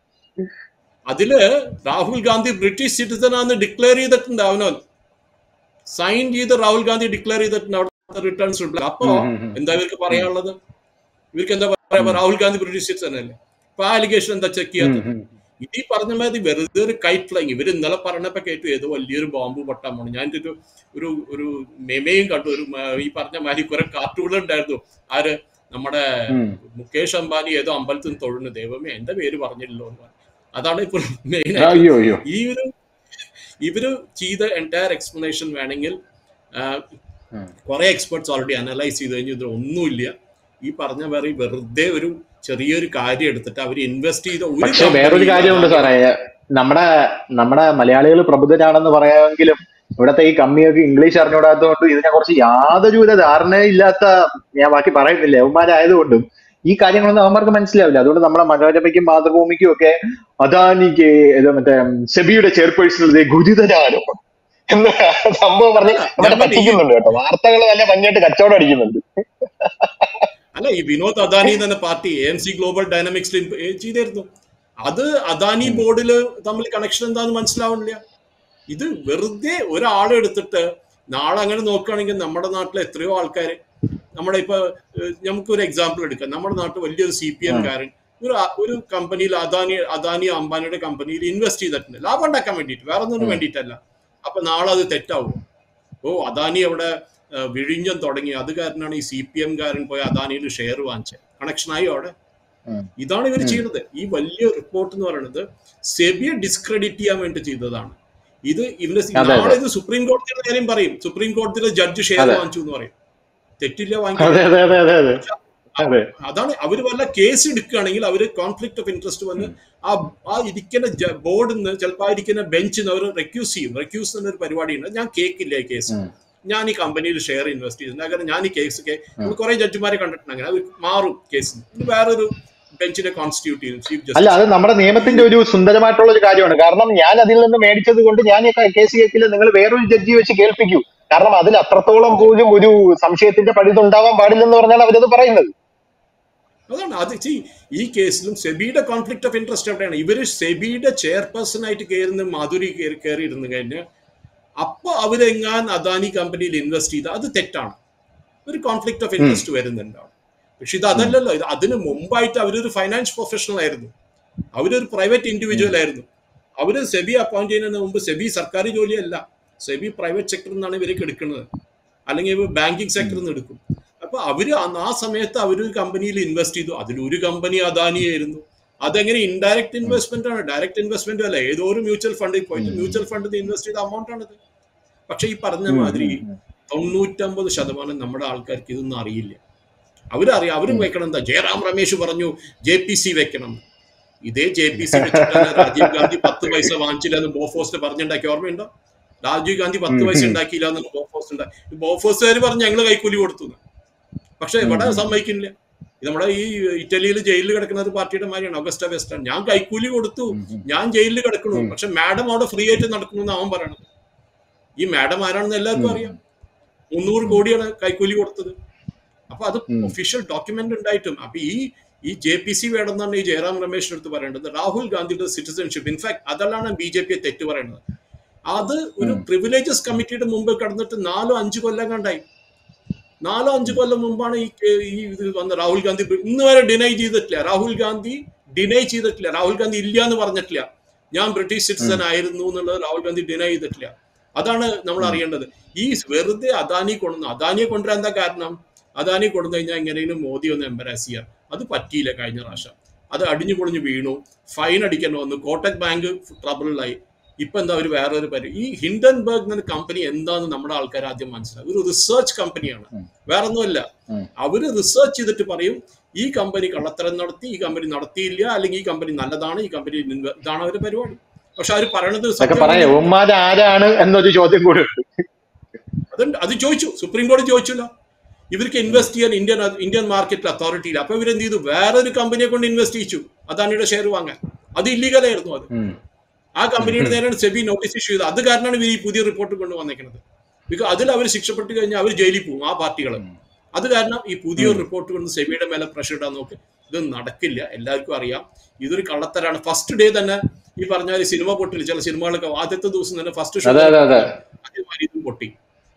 അതില് രാഹുൽ ഗാന്ധി ബ്രിട്ടീഷ് സിറ്റിസൺ ആണെന്ന് ഡിക്ലെയർ ചെയ്തിട്ടുണ്ട് അവനോ സൈൻ ചെയ്ത് രാഹുൽ ഗാന്ധി ഡിക്ലെയർ ചെയ്തിട്ടുണ്ട് അവിടുത്തെ റിട്ടേൺസ് അപ്പോ ഉം, ഉം, ഉം. എന്താ ഇവർക്ക് പറയാനുള്ളത് ഇവർക്ക് എന്താ പറയാ ഉം. രാഹുൽ ഗാന്ധി ബ്രിട്ടീഷ് സിറ്റിസൺ അല്ലേ അപ്പൊ ആ അലിഗേഷൻ എന്താ ചെക്ക് ഉം, ചെയ്യാത്തത് ഉം. ഇത് ഈ പറഞ്ഞ മാതിരി വെറുതെ ഒരു കൈറ്റ് ഫ്ലൈങ് ഇവർ ഇന്നലെ പറഞ്ഞപ്പോ കേട്ടു ഏതോ വലിയൊരു ബോംബ് പൊട്ടാൻ പോണു ഞാൻ ഒരു ഒരു ഒരു മെമയും കണ്ടു ഒരു മ- ഈ പറഞ്ഞ മാതിരി കുറെ കാർട്ടൂണുകൾ ഉണ്ടായിരുന്നു ആര് നമ്മുടെ ഉം. മുകേഷ് അംബാനി ഏതോ അമ്പലത്തിൽ നിന്ന് തൊഴുന്നു ദൈവമേ എന്റെ പേര് പറഞ്ഞില്ലല്ലോ എന്ന് പറഞ്ഞു. അതാണ് ഇപ്പോൾ മെയിൻ ആയിട്ട് അയ്യോ അയ്യോ ഈ ഒരു ഇവര് ചെയ്ത എൻറ്റയർ എക്സ്പ്ലനേഷൻ വേണമെങ്കിൽ ഉം. കുറെ എക്സ്പെർട്സ് ഓൾറെഡി അനലൈസ് ചെയ്ത് കഴിഞ്ഞു ഇത് ഒന്നുമില്ല ഈ പറഞ്ഞ വേറെ വെറുതെ ഒരു ചെറിയൊരു കാര്യം എടുത്തിട്ട് അവർ ഇൻവെസ്റ്റ് ചെയ്ത ഒരു പക്ഷെ വേറൊരു company കാര്യമുണ്ട് സാറേ നമ്മുടെ നമ്മുടെ മലയാളികൾ പ്രബുദ്ധരാണെന്ന് പറയാമെങ്കിലും ഇവിടത്തെ ഈ കമ്മിയൊക്കെ ഇംഗ്ലീഷ് അറിഞ്ഞുകൂടാത്തതുകൊണ്ട് ഇതിനെ കുറിച്ച് യാതൊരുവിധ ധാരണയില്ലാത്ത ഞാൻ ബാക്കി പറയുന്നില്ല യവന്മാരായതുകൊണ്ടും ഈ കാര്യങ്ങളൊന്നും അവന്മാർക്ക് മനസ്സിലാവില്ല അതുകൊണ്ട് നമ്മുടെ മനോരമയ്ക്കും മാതൃഭൂമിക്കും ഒക്കെ അദാനിക്ക് ഇത് മറ്റേ സെബിയുടെ ചെയർപേഴ്സൺ ഗുരുതരാരോപണം എന്ന് സംഭവം പറഞ്ഞ് അവരെ ഞാൻ പറഞ്ഞ ഈ പറ്റിക്കുന്നുണ്ട് കേട്ടോ വാർത്തകൾ നല്ല ഭംഗിയായിട്ട് കച്ചവടം അടിക്കുന്നുണ്ട് അല്ല ഈ വിനോദ് അദാനി എന്ന party A M C global ഡൈനാമിക്സിൽ ചെയ്തായിരുന്നു അത് അദാനി ഉം. ബോർഡിൽ തമ്മിൽ കണക്ഷൻ എന്താന്ന് മനസ്സിലാവണില്ല ഇത് വെറുതെ ഒരാളെടുത്തിട്ട് നാളെ അങ്ങനെ നോക്കുകയാണെങ്കിൽ നമ്മുടെ നാട്ടിലെ എത്രയോ ആൾക്കാർ നമ്മുടെ ഇപ്പൊ ഏഹ്, നമുക്കൊരു എക്സാമ്പിൾ എടുക്കാം നമ്മുടെ നാട്ടിൽ വലിയൊരു സി പി എം കാരൻ ഒരു അ- ഒരു കമ്പനിയിൽ അദാനി അദാനി അംബാനിയുടെ കമ്പനിയിൽ ഇൻവെസ്റ്റ് ചെയ്തിട്ടുണ്ട് ലാഭം ഉണ്ടാക്കാൻ വേണ്ടിയിട്ട് വേറെ ഒന്നിനും ഉം. വേണ്ടിയിട്ടല്ല അപ്പൊ നാളെ അത് തെറ്റാവും ഓ അദാനി അവിടെ ഏഹ്, വിഴിഞ്ഞം തുടങ്ങി അത് കാരനാണ് ഈ സി പി എം കാരൻ പോയി അദാനിയിൽ ഷെയർ വാങ്ങിച്ചത് കണക്ഷനായി അവിടെ ഉം. ഇതാണ് ഇവർ ഉം. ചെയ്യുന്നത് ഈ വലിയ റിപ്പോർട്ട് എന്ന് പറയുന്നത് സെബിയെ ഡിസ്ക്രെഡിറ്റ് ചെയ്യാൻ വേണ്ടി ചെയ്തതാണ് ഇത് ഇവര് അതെ, അതെ. നാളെ ഇത് സുപ്രീം കോടതിയുടെ കാര്യം പറയും സുപ്രീം കോടതിയിലെ ജഡ്ജ് ഷെയർ അതെ. വാങ്ങിച്ചു എന്ന് പറയും തെറ്റില്ല വാങ്ങിക്കാൻ അതെ അതെ അതെ അതെ അതെ അതെ അതാണ് അവർ വല്ല കേസ് എടുക്കുകയാണെങ്കിൽ അവർ കോൺഫ്ലിക്ട് ഓഫ് ഇൻട്രസ്റ്റ് വന്ന് ആ ആ ഇരിക്കുന്ന ബോർഡിൽ നിന്ന് ചിലപ്പോൾ ആ ഇരിക്കുന്ന ബെഞ്ചിൽ നിന്ന് അവർ റെക്യൂസ് ചെയ്യും റെക്യൂസ് എന്നൊരു പരിപാടിയുണ്ട് ഞാൻ കേൾക്കില്ല ഈ കേസ് ഉം. ഞാൻ ഈ കമ്പനിയിൽ ഷെയർ ഇൻവെസ്റ്റ് ചെയ്തിട്ടുണ്ട് കാരണം ഞാൻ ഈ കേസ് നമ്മൾ കുറെ ജഡ്ജിമാരെ കണ്ടിട്ടുണ്ട് അങ്ങനെ അത് മാറും കേസ് ഇത് വേറൊരു ബെഞ്ചിനെ കോൺസ്റ്റിറ്റ്യൂട്ട് ചെയ്യും ചീഫ് അല്ല ജസ്റ്റിസ് അത് നമ്മുടെ നിയമത്തിന്റെ ഒരു സുന്ദരമായിട്ടുള്ള ഒരു കാര്യമാണ് കാരണം ഞാൻ അതിൽ നിന്ന് മേടിച്ചത് കൊണ്ട് ഞാൻ ഈ കേസ് കേൾക്കില്ല നിങ്ങൾ വേറൊരു ജഡ്ജി വെച്ച് കേൾപ്പിക്കൂ കാരണം അതിൽ അത്രത്തോളം പോലും ഒരു സംശയത്തിന്റെ പഴുത് ഉണ്ടാവാൻ പാടില്ലെന്ന് പറഞ്ഞാണ് അവരത് പറയുന്നത് അതാണ് അത് see, ഈ കേസിലും സെബിയുടെ കോൺഫ്ലിക്ട് ഓഫ് ഇൻട്രസ്റ്റ് എവിടെയാണ് ഇവര് സെബിയുടെ ചെയർപേഴ്സൺ ആയിട്ട് കയറുന്ന മാധുരി കയറി കയറി ഇരുന്ന് കഴിഞ്ഞാൽ അപ്പൊ അവരെങ്ങാൻ അദാനി കമ്പനിയിൽ ഇൻവെസ്റ്റ് ചെയ്ത അത് തെറ്റാണ് ഒരു കോൺഫ്ലിക്ട് ഓഫ് ഇൻട്രസ്റ്റ് വരുന്നുണ്ട് അവിടെ. പക്ഷെ ഇത് അതല്ലല്ലോ ഇത് അതിന് മുമ്പായിട്ട് അവരൊരു ഫൈനാൻസ് പ്രൊഫഷണൽ ആയിരുന്നു അവരൊരു പ്രൈവറ്റ് ഇൻഡിവിജ്വൽ ആയിരുന്നു അവര് സെബി അപ്പോയിന്റ് ചെയ്യുന്നതിന് മുമ്പ് സെബി സർക്കാർ ജോലിയല്ല സെബി പ്രൈവറ്റ് സെക്ടറിൽ നിന്നാണ് ഇവരൊക്കെ എടുക്കുന്നത് അല്ലെങ്കിൽ ബാങ്കിങ് സെക്ടറിൽ നിന്ന് എടുക്കും അപ്പൊ അവര് അന്ന് ആ സമയത്ത് അവർ കമ്പനിയിൽ ഇൻവെസ്റ്റ് ചെയ്തു അതിലൊരു കമ്പനി അദാനിയായിരുന്നു അതെങ്ങനെ ഇൻഡയറക്ട് ഇൻവെസ്റ്റ്മെന്റ് ആണ് ഡയറക്ട് ഇൻവെസ്റ്റ്മെന്റ് അല്ല ഏതോ ഒരു മ്യൂച്വൽ ഫണ്ടിൽ പോയിട്ട് മ്യൂച്വൽ ഫണ്ടിൽ ഇൻവെസ്റ്റ് ചെയ്ത എമൗണ്ട് ആണിത് പക്ഷെ ഈ പറഞ്ഞ മാതിരി തൊണ്ണൂറ്റമ്പത് ശതമാനം നമ്മുടെ ആൾക്കാർക്ക് ഇതൊന്നും അറിയില്ല അവരറിയാം അവരും വെക്കണം എന്താ ജയറാം രമേശ് പറഞ്ഞു ജെ പി സി വെക്കണം ഇതേ ജെ പി സി വെച്ചിട്ടാണ് രാജീവ് ഗാന്ധി പത്ത് പൈസ വാങ്ങിച്ചില്ല എന്ന് ബോഫോസ്റ്റ് പറഞ്ഞുണ്ടാക്കി ഓർമ്മയുണ്ടോ രാജീവ് ഗാന്ധി പത്ത് പൈസ ഉണ്ടാക്കിയില്ല എന്ന് ബോഫോസ്റ്റ് ഉണ്ടാക്കി ബോഫോസുകാർ പറഞ്ഞു ഞങ്ങൾ കൈക്കൂലി കൊടുത്തു എന്ന്. പക്ഷെ ഇവിടെ സമ്മതിക്കുന്നില്ല ഇത് നമ്മുടെ ഈ ഇറ്റലിയിൽ ജയിലിൽ കിടക്കുന്ന ഒരു പാർട്ടിയുടെ മാതിരിയാണ് അഗസ്റ്റ വെസ്റ്റേൺ ഞാൻ കൈക്കൂലി കൊടുത്തു ഞാൻ ജയിലിൽ കിടക്കണു പക്ഷെ മാഡം അവിടെ ഫ്രീ ആയിട്ട് നടക്കണു എന്ന് അവൻ പറയണത് ഈ മാഡം ആരാണെന്ന് എല്ലാവർക്കും അറിയാം മുന്നൂറ് കോടിയാണ് കൈക്കൂലി കൊടുത്തത് അപ്പൊ അത് ഉം. ഒഫീഷ്യൽ ഡോക്യുമെന്റ് ഉണ്ടായിട്ടും അപ്പൊ ഈ ഈ ജെ പി സി വേണമെന്നാണ് ഈ ജയറാം രമേശിന്റെ അടുത്ത് പറയേണ്ടത് രാഹുൽ ഗാന്ധിയുടെ സിറ്റിസൺഷിപ്പ് ഇൻഫാക്ട് അതല്ലാണ് ബി ജെ പിയെ തെറ്റ് പറയുന്നത് അത് ഒരു ഉം. പ്രിവിലേജസ് കമ്മിറ്റിയുടെ മുമ്പ് കടന്നിട്ട് നാലോ അഞ്ചു കൊല്ലം കണ്ടായി നാലോ അഞ്ചു കൊല്ലം മുമ്പാണ് ഈ കേ- ഈ ഇത് വന്ന രാഹുൽ ഗാന്ധി ഇന്ന് വരെ ഡിനൈ ചെയ്തിട്ടില്ല രാഹുൽ ഗാന്ധി ഡിനൈ ചെയ്തിട്ടില്ല രാഹുൽ ഗാന്ധി ഇല്ല എന്ന് പറഞ്ഞിട്ടില്ല ഞാൻ ബ്രിട്ടീഷ് സിറ്റിസൺ ആയിരുന്നു എന്നുള്ളത് രാഹുൽ ഗാന്ധി ഡിനൈ ചെയ്തിട്ടില്ല അതാണ് നമ്മൾ അറിയേണ്ടത് ഈ വെറുതെ അദാനി കൊണ്ടുവന്നു അദാനിയെ കൊണ്ടുവരാൻ എന്താ കാരണം അദാനി കൊണ്ടു കഴിഞ്ഞാൽ എങ്ങനെയും മോദി ഒന്ന് എംബറാസ് ചെയ്യാം അത് പറ്റിയില്ല കഴിഞ്ഞ പ്രാവശ്യം അത് അടിഞ്ഞു പൊളിഞ്ഞു വീണു ഫൈൻ അടിക്കാൻ വന്നു കോട്ടക് ബാങ്ക് ട്രബിളിലായി ഇപ്പൊ എന്താ ഒരു വേറൊരു പരി ഈ ഹിൻഡൻബർഗ് എന്ന കമ്പനി എന്താന്ന് നമ്മുടെ ആൾക്കാർ ആദ്യം മനസ്സിലാവും ഒരു റിസർച്ച് കമ്പനിയാണ് വേറെ ഒന്നുമല്ല ഉം. അവര് റിസർച്ച് ചെയ്തിട്ട് പറയും ഈ കമ്പനി കള്ളത്തരം നടത്തി ഈ കമ്പനി നടത്തിയില്ല അല്ലെങ്കിൽ ഈ കമ്പനി നല്ലതാണ് ഈ കമ്പനി ഇൻവെ- ഇതാണ് അവരുടെ പരിപാടി പക്ഷെ അവർ പറയണത് ഇതൊക്കെ സത്യം പറയാം ഉമ്മാര് ആരാണ് എന്നൊരു ചോദ്യം കൂടെ ഉണ്ട് അതുണ്ട് അത് ചോദിച്ചു സുപ്രീം കോടതി ചോദിച്ചില്ല ഇവർക്ക് ഇൻവെസ്റ്റ് ചെയ്യാൻ ഇന്ത്യൻ ഇന്ത്യൻ മാർക്കറ്റിൽ അതോറിറ്റി ഇല്ല അപ്പൊ ഇവരെന്ത് ചെയ്തു വേറൊരു കമ്പനിയെ കൊണ്ട് ഇൻവെസ്റ്റ് ചെയ്യിച്ചു അദാനിയുടെ ഷെയർ വാങ്ങാൻ അത് ഇല്ലീഗൽ ആയിരുന്നു അത് ഉം. ആ കമ്പനിയുടെ നേരെയാണ് സെബി നോട്ടീസ് ഇഷ്യൂ ചെയ്തത് അത് കാരണമാണ് ഇവർ ഈ പുതിയ റിപ്പോർട്ട് കൊണ്ട് വന്നേക്കുന്നത് ബിക്കോസ് അതിൽ അവർ ശിക്ഷപ്പെട്ട് കഴിഞ്ഞാൽ അവർ ജയിലിൽ പോകും ആ പാർട്ടികൾ അത് കാരണം ഈ പുതിയ റിപ്പോർട്ട് കൊണ്ട് സെബിയുടെ മേലെ പ്രഷർ ഇടാൻ നോക്ക് ഇത് നടക്കില്ല എല്ലാവർക്കും അറിയാം ഇതൊരു കള്ളത്തരാണ് ഫസ്റ്റ് ഡേ തന്നെ ഈ പറഞ്ഞ ഒരു സിനിമ പൊട്ടില്ല ചില സിനിമകളൊക്കെ ആദ്യത്തെ ദിവസം തന്നെ ഫസ്റ്റ് ഷോ അതെ അതെ അതെ അതേമാതിരി ഇതും പൊട്ടി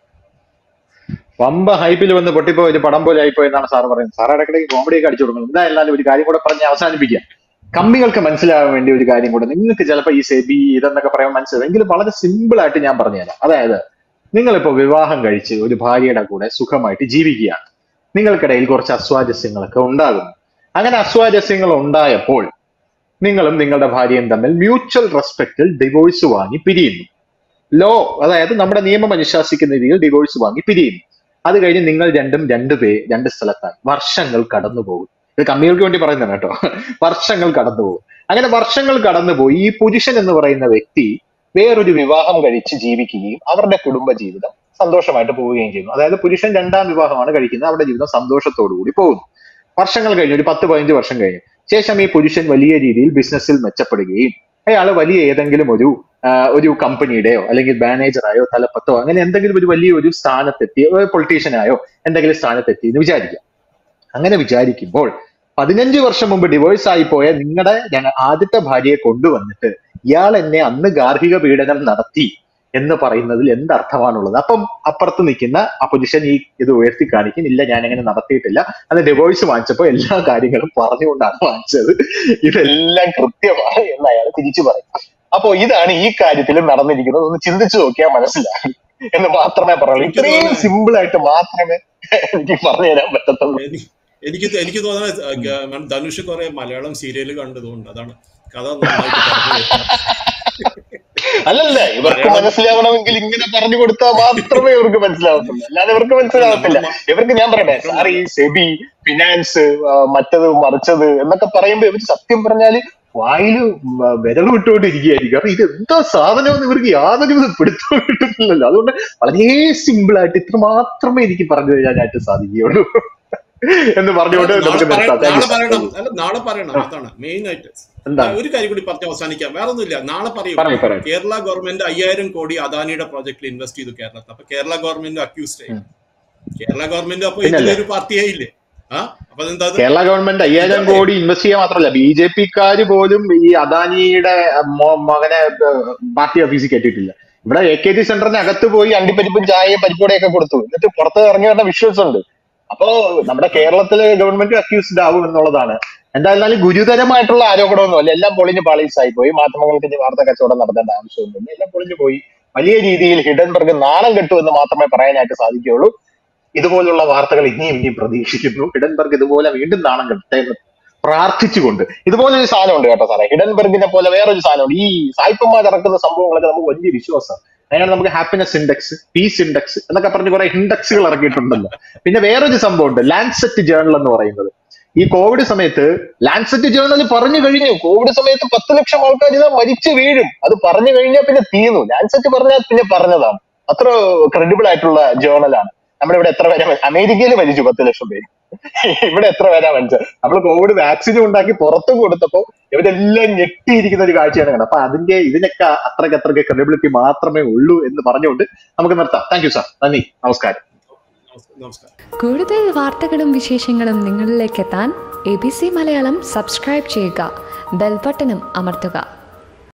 വമ്പ ഹൈപ്പിൽ വന്ന് പൊട്ടിപ്പോ ഒരു പടം പോലെ ആയിപ്പോയി എന്നാണ് സാർ പറയുന്നത് സാർ ഇടയ്ക്കിടയ്ക്ക് കോമഡി ഒക്കെ അടിച്ചു കൊടുക്കണം എന്തായാലും ഒരു കാര്യം കൂടെ പറഞ്ഞ് അവസാനിപ്പിക്കാം കമ്പികൾക്ക് മനസ്സിലാവാൻ വേണ്ടി ഒരു കാര്യം കൂടെ നിങ്ങൾക്ക് ചിലപ്പോൾ ഈ സെബി ഇതെന്നൊക്കെ പറയാൻ മനസ്സിലാവും എങ്കിലും വളരെ സിമ്പിൾ ആയിട്ട് ഞാൻ പറഞ്ഞുതരാം അതായത് നിങ്ങളിപ്പോ വിവാഹം കഴിച്ച് ഒരു ഭാര്യയുടെ കൂടെ സുഖമായിട്ട് ജീവിക്കുകയാണ് നിങ്ങൾക്കിടയിൽ കുറച്ച് അസ്വാരസ്യങ്ങളൊക്കെ ഉണ്ടാകുന്നു അങ്ങനെ അസ്വാരസ്യങ്ങൾ ഉണ്ടായപ്പോൾ നിങ്ങളും നിങ്ങളുടെ ഭാര്യയും തമ്മിൽ മ്യൂച്വൽ റെസ്പെക്റ്റിൽ ഡിവോഴ്സ് വാങ്ങി പിരിയുന്നു ലോ അതായത് നമ്മുടെ നിയമം അനുശാസിക്കുന്ന രീതിയിൽ ഡിവോഴ്സ് വാങ്ങി പിരിയുന്നു അത് കഴിഞ്ഞ് നിങ്ങൾ രണ്ടും രണ്ട് പേ രണ്ട് സ്ഥലത്താണ് വർഷങ്ങൾ കടന്നു പോകും ഇത് കമ്മികൾക്ക് വേണ്ടി പറയുന്നതാണ് കേട്ടോ വർഷങ്ങൾ കടന്നു പോകും അങ്ങനെ വർഷങ്ങൾ കടന്നുപോയി ഈ പുരുഷൻ എന്ന് പറയുന്ന വ്യക്തി വേറൊരു വിവാഹം കഴിച്ച് ജീവിക്കുകയും അവരുടെ കുടുംബ ജീവിതം സന്തോഷമായിട്ട് പോവുകയും ചെയ്യുന്നു അതായത് പുരുഷൻ രണ്ടാം വിവാഹമാണ് കഴിക്കുന്നത് അവരുടെ ജീവിതം സന്തോഷത്തോടു കൂടി പോകുന്നു വർഷങ്ങൾ കഴിഞ്ഞു ഒരു പത്ത് പതിനഞ്ച് വർഷം കഴിഞ്ഞു ശേഷം ഈ പുരുഷൻ വലിയ രീതിയിൽ ബിസിനസ്സിൽ മെച്ചപ്പെടുകയും അയാൾ വലിയ ഏതെങ്കിലും ഒരു ആ, ഒരു കമ്പനിയുടെയോ അല്ലെങ്കിൽ മാനേജറായോ തലപ്പത്തോ അങ്ങനെ എന്തെങ്കിലും ഒരു വലിയ ഒരു സ്ഥാനത്തെത്തി പൊളിറ്റീഷ്യനായോ എന്തെങ്കിലും സ്ഥാനത്തെത്തി എന്ന് വിചാരിക്കാം അങ്ങനെ വിചാരിക്കുമ്പോൾ പതിനഞ്ച് വർഷം മുമ്പ് ഡിവോഴ്സ് ആയി പോയ നിങ്ങളുടെ ആദ്യത്തെ ഭാര്യയെ കൊണ്ടുവന്നിട്ട് ഇയാൾ എന്നെ അന്ന് ഗാർഹിക പീഡനം നടത്തി എന്ന് പറയുന്നതിൽ എന്തർത്ഥമാണുള്ളത് അപ്പം അപ്പുറത്ത് നിൽക്കുന്ന ആ പുരുഷൻ ഈ ഇത് ഉയർത്തി കാണിക്കും ഇല്ല ഞാൻ അങ്ങനെ നടത്തിയിട്ടില്ല അത് ഡിവോഴ്സ് വാങ്ങിച്ചപ്പോൾ എല്ലാ കാര്യങ്ങളും പറഞ്ഞുകൊണ്ടാണ് വാങ്ങിച്ചത് ഇതെല്ലാം കൃത്യമാണ് എന്ന് അയാൾ തിരിച്ചു പറയും അപ്പോ ഇതാണ് ഈ കാര്യത്തിൽ നടന്നിരിക്കുന്നത് ഒന്ന് ചിന്തിച്ചു നോക്കിയാൽ മനസ്സിലാകും എന്ന് മാത്രമേ പറയുള്ളൂ ഇത്രയും സിമ്പിൾ ആയിട്ട് മാത്രമേ എനിക്ക് പറഞ്ഞു തരാൻ പറ്റത്തുള്ളൂ എനി- എനിക്ക് ത- എനിക്ക് തോന്നുന്നത് ധനുഷ് കുറെ മലയാളം സീരിയൽ കണ്ടതുകൊണ്ട് അതാണ് കഥ നന്നായിട്ട് പറഞ്ഞു വരുന്നത്. അല്ലല്ല ഇവർക്ക് മനസ്സിലാവണമെങ്കിൽ ഇങ്ങനെ പറഞ്ഞു കൊടുത്താൽ മാത്രമേ ഇവർക്ക് മനസ്സിലാവത്തുള്ളൂ അല്ലാതെ ഇവർക്ക് മനസ്സിലാവത്തില്ല ഇവർക്ക് ഞാൻ പറയട്ടെ സാർ ഈ സെബി ഫിനാൻസ് ആ, മറ്റത് മറിച്ചത് എന്നൊക്കെ പറയുമ്പോ ഇവർ സത്യം പറഞ്ഞാല് വായില് വ- വിരൽ വിട്ടുകൊണ്ടിരിക്കുകയായിരിക്കും കാരണം ഇത് എന്താ സാധനം എന്ന് ഇവർക്ക് യാതൊരു വിധ പിടുത്തവും കിട്ടുന്നില്ലല്ലോ അതുകൊണ്ട് വളരെ സിമ്പിൾ ആയിട്ട് ഇത്ര മാത്രമേ എനിക്ക് പറഞ്ഞു തരാനായിട്ട് സാധിക്കുകയുള്ളൂ എന്ന് പറഞ്ഞുകൊണ്ട് നാളെ നമുക്ക് പറയ- നിർത്താം Thank നാളെ you, sir. പറയണം അല്ല നാളെ പറയണം അതാണ് മെയിൻ ആയിട്ട് എന്താ ഒരു കാര്യം കൂടി പറഞ്ഞ് അവസാനിക്കാം വേറെ ഒന്നുമില്ല നാളെ പറയും പറയൂ പറയൂ കേരള ഗവൺമെന്റ് അയ്യായിരം കോടി അദാനിയുടെ പ്രോജക്റ്റിൽ ഇൻവെസ്റ്റ് ചെയ്തു കേരളത്തിൽ അപ്പൊ കേരള ഗവൺമെന്റ് അക്യൂസ്ഡ് ആയി ഉം. കേരള ഗവൺമെന്റ് അപ്പൊ പിന്നല്ലേ? ഇതിലൊരു പാർട്ടി ആയില്ലേ ആ അപ്പൊ അതെന്താ അത്? കേരള ഗവൺമെന്റ് അയ്യായിരം കോടി ഇൻവെസ്റ്റ് ചെയ്യാൻ മാത്രമല്ല ബി ജെ പിക്കാര് പോലും ഈ അദാനിയുടെ മോ- മകനെ ഏഹ്, പാർട്ടി ഓഫീസിൽ കയറ്റിയിട്ടില്ല ഇവിടെ എ കെ ജി സെന്ററിന് അകത്ത് പോയി അണ്ടിപ്പരിപ്പും ചായയും പരിപ്പോടെയൊക്കെ കൊടുത്തു എന്നിട്ട് പുറത്ത് ഇറങ്ങി വരുന്ന വിഷ്വൽസ് ഉണ്ട് അപ്പോ നമ്മുടെ കേരളത്തിലെ ഗവൺമെന്റ് അക്യൂസ്ഡ് ആവും എന്നുള്ളതാണ് എന്തായാലും ഗുരുതരമായിട്ടുള്ള ആരോപണമൊന്നുമല്ല എല്ലാം പൊളിഞ്ഞ് പാളീസായി പോയി മാധ്യമങ്ങൾക്ക് ഇനി വാർത്ത കച്ചവടം നടത്തേണ്ട ആവശ്യമൊന്നുമില്ല എല്ലാം പൊളിഞ്ഞു പോയി വലിയ രീതിയിൽ ഹിഡൻബർഗ് നാണം കെട്ടു എന്ന് മാത്രമേ പറയാനായിട്ട് സാധിക്കുകയുള്ളൂ ഇതുപോലുള്ള വാർത്തകൾ ഇനിയും ഇനിയും പ്രതീക്ഷിക്കുന്നു ഹിഡൻബർഗ് ഇതുപോലെ വീണ്ടും നാണം കെട്ടട്ടെ എന്ന് പ്രാർത്ഥിച്ചുകൊണ്ട് ഇതുപോലെ ഒരു സാധനമുണ്ട് കേട്ടോ സാറേ ഹിഡൻബർഗിനെ പോലെ വേറൊരു സാധനമുണ്ട് ഈ സായിപ്പന്മാർ ഇറക്കുന്ന സംഭവങ്ങളൊക്കെ നമുക്ക് വലിയ വിശ്വാസം അതിനാണ് നമുക്ക് ഹാപ്പിനെസ് ഇൻഡെക്സ് പീസ് ഇൻഡെക്സ് എന്നൊക്കെ പറഞ്ഞ് കുറെ ഇൻഡെക്സുകൾ ഇറക്കിയിട്ടുണ്ടല്ലോ പിന്നെ വേറൊരു സംഭവമുണ്ട് ലാൻസെറ്റ് ജേണൽ എന്ന് പറയുന്നത് ഈ കോവിഡ് സമയത്ത് ലാൻസെറ്റ് ജേണൽ പറഞ്ഞു കഴിഞ്ഞു കോവിഡ് സമയത്ത് പത്ത് ലക്ഷം ആൾക്കാർ ഇതാ മരിച്ചു വീഴും അത് പറഞ്ഞു കഴിഞ്ഞാൽ പിന്നെ തീർന്നു ലാൻസെറ്റ് പറഞ്ഞാൽ പിന്നെ പറഞ്ഞതാണ് അത്ര ക്രെഡിബിൾ ആയിട്ടുള്ള ജേണലാണ് നമ്മുടെ ഇവിടെ എത്ര പേരെ അമേരിക്കയിൽ മരിച്ചു പത്ത് ലക്ഷം പേര് ഇവിടെ എത്ര പേരാ മരിച്ചത് നമ്മൾ കോവിഡ് വാക്സിനും ഉണ്ടാക്കി പുറത്തും കൊടുത്തപ്പോ ഇവരെല്ലാം ഞെട്ടിയിരിക്കുന്ന ഒരു കാഴ്ചയാണ് കണ്ടത് അപ്പൊ അതിന്റെ ഇതിനൊക്കെ അത്രയ്ക്ക് അത്രയ്ക്ക് ക്രെഡിബിലിറ്റി മാത്രമേ ഉള്ളൂ എന്ന് പറഞ്ഞുകൊണ്ട് നമുക്ക് നിർത്താം താങ്ക് യു സാർ നന്ദി നമസ്കാരം നമസ്കാരം കൂടുതൽ വാർത്തകളും വിശേഷങ്ങളും നിങ്ങളിലേക്ക് എത്താൻ A B C Malayalam subscribe ചെയ്യുക ബെൽബട്ടനും അമർത്തുക